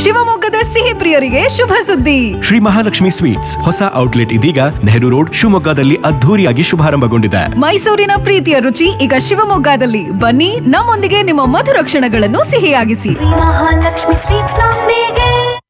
ಶಿವಮೊಗ್ಗದ ಸಿಹಿ ಪ್ರಿಯರಿಗೆ ಶುಭ ಸುದ್ದಿ ಶ್ರೀ ಮಹಾಲಕ್ಷ್ಮಿ ಸ್ವೀಟ್ಸ್ ಹೊಸ ಔಟ್ಲೆಟ್ ಇದೀಗ ನೆಹರು ರೋಡ್ ಶಿವಮೊಗ್ಗದಲ್ಲಿ ಅದ್ಧೂರಿಯಾಗಿ ಶುಭಾರಂಭಗೊಂಡಿದೆ ಮೈಸೂರಿನ ಪ್ರೀತಿಯ ರುಚಿ ಈಗ ಶಿವಮೊಗ್ಗದಲ್ಲಿ ಬನ್ನಿ ನಮ್ಮೊಂದಿಗೆ ನಿಮ್ಮ ಮಧುರ ಕ್ಷಣಗಳನ್ನು ಸಿಹಿಯಾಗಿಸಿ ಮಹಾಲಕ್ಷ್ಮಿ ಸ್ವೀಟ್ಸ್ ನೊಂದಿಗೆ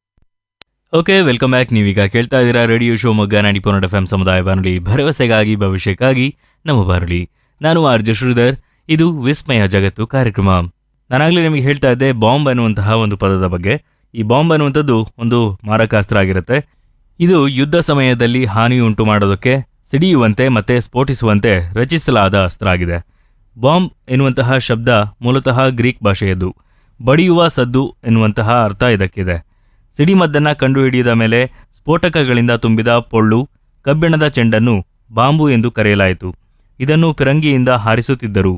ಓಕೆ ವೆಲ್ಕಮ್ ಬ್ಯಾಕ್ ನೀವೀಗ ಕೇಳ್ತಾ ಇದ್ದೀರಾ ರೇಡಿಯೋ ಶಿವಮೊಗ್ಗ ನಾಡಿ ಪೋನಡ್ ಎಫ್ ಎಂ ಸಮುದಾಯ ಬಾನುಲಿ ಭರವಸೆಗಾಗಿ ಭವಿಷ್ಯಕ್ಕಾಗಿ ನಮ್ಮ ಬಾನುಲಿ ನಾನು ಆರ್ ಜೆ ಶ್ರೀಧರ್ ಇದು ವಿಸ್ಮಯ ಜಗತ್ತು ಕಾರ್ಯಕ್ರಮ ನಾನಾಗಲೇ ನಿಮಗೆ ಹೇಳ್ತಾ ಇದ್ದೆ ಬಾಂಬ್ ಅನ್ನುವಂತಹ ಒಂದು ಪದದ ಬಗ್ಗೆ ಈ ಬಾಂಬ್ ಅನ್ನುವಂಥದ್ದು ಒಂದು ಮಾರಕಾಸ್ತ್ರ ಆಗಿರುತ್ತೆ ಇದು ಯುದ್ಧ ಸಮಯದಲ್ಲಿ ಹಾನಿ ಉಂಟು ಮಾಡೋದಕ್ಕೆ ಸಿಡಿಯುವಂತೆ ಮತ್ತೆ ಸ್ಫೋಟಿಸುವಂತೆ ರಚಿಸಲಾದ ಅಸ್ತ್ರ ಆಗಿದೆ ಬಾಂಬ್ ಎನ್ನುವಂತಹ ಶಬ್ದ ಮೂಲತಃ ಗ್ರೀಕ್ ಭಾಷೆಯದ್ದು ಬಡಿಯುವ ಸದ್ದು ಎನ್ನುವಂತಹ ಅರ್ಥ ಇದಕ್ಕಿದೆ ಸಿಡಿಮದ್ದನ್ನ ಕಂಡುಹಿಡಿಯದ ಮೇಲೆ ಸ್ಫೋಟಕಗಳಿಂದ ತುಂಬಿದ ಪೊಳ್ಳು ಕಬ್ಬಿಣದ ಚೆಂಡನ್ನು ಬಾಂಬು ಎಂದು ಕರೆಯಲಾಯಿತು ಇದನ್ನು ಫಿರಂಗಿಯಿಂದ ಹಾರಿಸುತ್ತಿದ್ದರು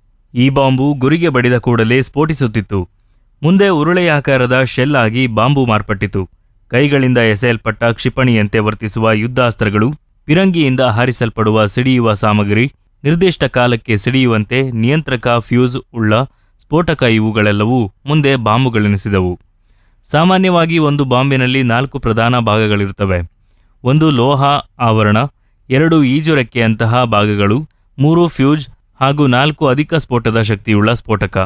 ಈ ಬಾಂಬು ಗುರಿಗೆ ಬಡಿದ ಕೂಡಲೇ ಸ್ಫೋಟಿಸುತ್ತಿತ್ತು ಮುಂದೆ ಉರುಳೆಯಾಕಾರದ ಶೆಲ್ ಆಗಿ ಬಾಂಬು ಮಾರ್ಪಟ್ಟಿತು ಕೈಗಳಿಂದ ಎಸೆಯಲ್ಪಟ್ಟ ಕ್ಷಿಪಣಿಯಂತೆ ವರ್ತಿಸುವ ಯುದ್ಧಾಸ್ತ್ರಗಳು ಫಿರಂಗಿಯಿಂದ ಹಾರಿಸಲ್ಪಡುವ ಸಿಡಿಯುವ ಸಾಮಗ್ರಿ ನಿರ್ದಿಷ್ಟ ಕಾಲಕ್ಕೆ ಸಿಡಿಯುವಂತೆ ನಿಯಂತ್ರಕ ಫ್ಯೂಸ್ ಉಳ್ಳ ಸ್ಫೋಟಕ ಇವುಗಳೆಲ್ಲವೂ ಮುಂದೆ ಬಾಂಬುಗಳೆನಿಸಿದವು ಸಾಮಾನ್ಯವಾಗಿ ಒಂದು ಬಾಂಬಿನಲ್ಲಿ ನಾಲ್ಕು ಪ್ರಧಾನ ಭಾಗಗಳಿರುತ್ತವೆ ಒಂದು ಲೋಹ ಆವರಣ ಎರಡು ಈಜುರೆಕ್ಕೆಯಂತಹ ಭಾಗಗಳು ಮೂರು ಫ್ಯೂಜ್ ಹಾಗೂ ನಾಲ್ಕು ಅಧಿಕ ಸ್ಫೋಟದ ಶಕ್ತಿಯುಳ್ಳ ಸ್ಫೋಟಕ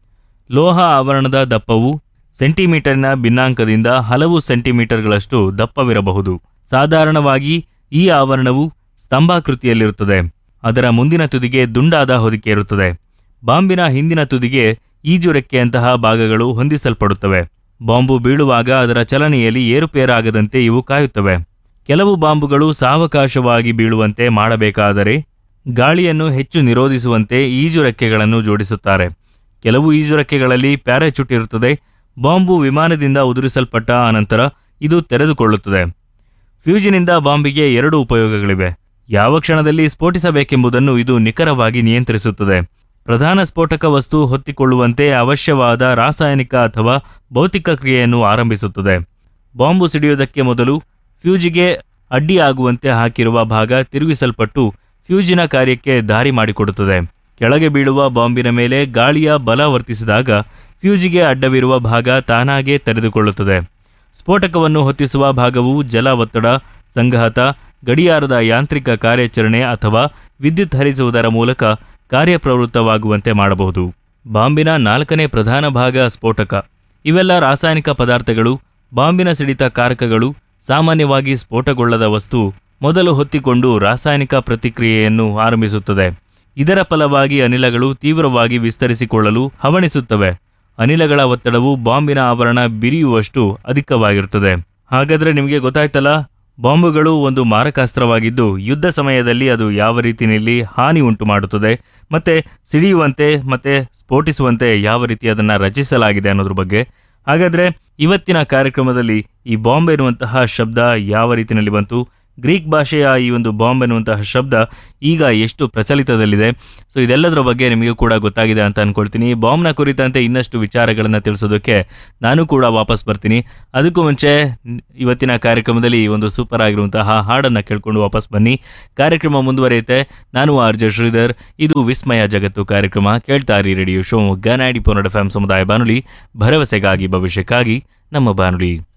ಲೋಹ ಆವರಣದ ದಪ್ಪವು ಸೆಂಟಿಮೀಟರ್ನ ಭಿನ್ನಾಂಕದಿಂದ ಹಲವು ಸೆಂಟಿಮೀಟರ್ಗಳಷ್ಟು ದಪ್ಪವಿರಬಹುದು ಸಾಧಾರಣವಾಗಿ ಈ ಆವರಣವು ಸ್ತಂಭಾಕೃತಿಯಲ್ಲಿರುತ್ತದೆ ಅದರ ಮುಂದಿನ ತುದಿಗೆ ದುಂಡಾದ ಹೊದಿಕೆ ಇರುತ್ತದೆ ಬಾಂಬಿನ ಹಿಂದಿನ ತುದಿಗೆ ಈಜುರೆಕ್ಕೆಯಂತಹ ಭಾಗಗಳು ಹೊಂದಿಸಲ್ಪಡುತ್ತವೆ ಬಾಂಬು ಬೀಳುವಾಗ ಅದರ ಚಲನೆಯಲ್ಲಿ ಏರುಪೇರಾಗದಂತೆ ಇವು ಕಾಯುತ್ತವೆ ಕೆಲವು ಬಾಂಬುಗಳು ಸಾವಕಾಶವಾಗಿ ಬೀಳುವಂತೆ ಮಾಡಬೇಕಾದರೆ ಗಾಳಿಯನ್ನು ಹೆಚ್ಚು ನಿರೋಧಿಸುವಂತೆ ಈಜುರೆಕ್ಕೆಗಳನ್ನು ಜೋಡಿಸುತ್ತಾರೆ ಕೆಲವು ಈಜುರೆಕ್ಕೆಗಳಲ್ಲಿ ಪ್ಯಾರಾಚೂಟ್ ಇರುತ್ತದೆ ಬಾಂಬು ವಿಮಾನದಿಂದ ಉದುರಿಸಲ್ಪಟ್ಟ ಅನಂತರ ಇದು ತೆರೆದುಕೊಳ್ಳುತ್ತದೆ ಫ್ಯೂಜಿನಿಂದ ಬಾಂಬಿಗೆ ಎರಡು ಉಪಯೋಗಗಳಿವೆ ಯಾವ ಕ್ಷಣದಲ್ಲಿ ಸ್ಫೋಟಿಸಬೇಕೆಂಬುದನ್ನು ಇದು ನಿಖರವಾಗಿ ನಿಯಂತ್ರಿಸುತ್ತದೆ ಪ್ರಧಾನ ಸ್ಫೋಟಕ ವಸ್ತು ಹೊತ್ತಿಕೊಳ್ಳುವಂತೆ ಅವಶ್ಯವಾದ ರಾಸಾಯನಿಕ ಅಥವಾ ಭೌತಿಕ ಕ್ರಿಯೆಯನ್ನು ಆರಂಭಿಸುತ್ತದೆ ಬಾಂಬು ಸಿಡಿಯುವುದಕ್ಕೆ ಮೊದಲು ಫ್ಯೂಜಿಗೆ ಅಡ್ಡಿಯಾಗುವಂತೆ ಹಾಕಿರುವ ಭಾಗ ತಿರುಗಿಸಲ್ಪಟ್ಟು ಫ್ಯೂಜಿನ ಕಾರ್ಯಕ್ಕೆ ದಾರಿ ಮಾಡಿಕೊಡುತ್ತದೆ ಕೆಳಗೆ ಬೀಳುವ ಬಾಂಬಿನ ಮೇಲೆ ಗಾಳಿಯ ಬಲ ವರ್ತಿಸಿದಾಗ ಫ್ಯೂಜಿಗೆ ಅಡ್ಡವಿರುವ ಭಾಗ ತಾನಾಗೇ ತೆರೆದುಕೊಳ್ಳುತ್ತದೆ ಸ್ಫೋಟಕವನ್ನು ಹೊತ್ತಿಸುವ ಭಾಗವು ಜಲ ಒತ್ತಡ ಸಂಘಾತ ಗಡಿಯಾರದ ಯಾಂತ್ರಿಕ ಕಾರ್ಯಾಚರಣೆ ಅಥವಾ ವಿದ್ಯುತ್ ಹರಿಸುವುದರ ಮೂಲಕ ಕಾರ್ಯಪ್ರವೃತ್ತವಾಗುವಂತೆ ಮಾಡಬಹುದು ಬಾಂಬಿನ ನಾಲ್ಕನೇ ಪ್ರಧಾನ ಭಾಗ ಸ್ಫೋಟಕ ಇವೆಲ್ಲ ರಾಸಾಯನಿಕ ಪದಾರ್ಥಗಳು ಬಾಂಬಿನ ಸಿಡಿತ ಕಾರಕಗಳು ಸಾಮಾನ್ಯವಾಗಿ ಸ್ಫೋಟಗೊಳ್ಳದ ವಸ್ತು ಮೊದಲು ಹೊತ್ತಿಕೊಂಡು ರಾಸಾಯನಿಕ ಪ್ರತಿಕ್ರಿಯೆಯನ್ನು ಆರಂಭಿಸುತ್ತದೆ ಇದರ ಫಲವಾಗಿ ಅನಿಲಗಳು ತೀವ್ರವಾಗಿ ವಿಸ್ತರಿಸಿಕೊಳ್ಳಲು ಹವಣಿಸುತ್ತವೆ ಅನಿಲಗಳ ಒತ್ತಡವು ಬಾಂಬಿನ ಆವರಣ ಬಿರಿಯುವಷ್ಟು ಅಧಿಕವಾಗಿರುತ್ತದೆ ಹಾಗಾದ್ರೆ ನಿಮಗೆ ಗೊತ್ತಾಯ್ತಲ್ಲ ಬಾಂಬುಗಳು ಒಂದು ಮಾರಕಾಸ್ತ್ರವಾಗಿದ್ದು ಯುದ್ಧ ಸಮಯದಲ್ಲಿ ಅದು ಯಾವ ರೀತಿಯಲ್ಲಿ ಹಾನಿ ಉಂಟು ಮಾಡುತ್ತದೆ ಮತ್ತೆ ಸಿಡಿಯುವಂತೆ ಮತ್ತೆ ಸ್ಫೋಟಿಸುವಂತೆ ಯಾವ ರೀತಿ ಅದನ್ನು ರಚಿಸಲಾಗಿದೆ ಅನ್ನೋದ್ರ ಬಗ್ಗೆ ಹಾಗಾದ್ರೆ ಇವತ್ತಿನ ಕಾರ್ಯಕ್ರಮದಲ್ಲಿ ಈ ಬಾಂಬ್ ಎನ್ನುವಂತಹ ಶಬ್ದ ಯಾವ ರೀತಿಯಲ್ಲಿ ಬಂತು ಗ್ರೀಕ್ ಭಾಷೆಯ ಈ ಒಂದು ಬಾಂಬ್ ಎನ್ನುವಂತಹ ಶಬ್ದ ಈಗ ಎಷ್ಟು ಪ್ರಚಲಿತದಲ್ಲಿದೆ ಸೊ ಇದೆಲ್ಲದರ ಬಗ್ಗೆ ನಿಮಗೂ ಕೂಡ ಗೊತ್ತಾಗಿದೆ ಅಂತ ಅನ್ಕೊಳ್ತೀನಿ ಬಾಂಬ್ನ ಕುರಿತಂತೆ ಇನ್ನಷ್ಟು ವಿಚಾರಗಳನ್ನು ತಿಳಿಸೋದಕ್ಕೆ ನಾನು ಕೂಡ ವಾಪಸ್ ಬರ್ತೀನಿ ಅದಕ್ಕೂ ಮುಂಚೆ ನ್- ಇವತ್ತಿನ ಕಾರ್ಯಕ್ರಮದಲ್ಲಿ ಈ ಒಂದು ಸೂಪರ್ ಆಗಿರುವಂತಹ ಹಾಡನ್ನು ಕೇಳ್ಕೊಂಡು ವಾಪಸ್ ಬನ್ನಿ ಕಾರ್ಯಕ್ರಮ ಮುಂದುವರಿಯುತ್ತೆ ನಾನು ಆರ್ ಜೆ ಶ್ರೀಧರ್ ಇದು ವಿಸ್ಮಯ ಜಗತ್ತು ಕಾರ್ಯಕ್ರಮ ಕೇಳ್ತಾ ಇರಿ ರೇಡಿಯೋ ಶಿವಮೊಗ್ಗ ನಾಡಿ ಪೋನಡ್ ಎಫ್ ಸಮುದಾಯ ಬಾನುಲಿ ಭರವಸೆಗಾಗಿ ಭವಿಷ್ಯಕ್ಕಾಗಿ ನಮ್ಮ ಬಾನುಲಿ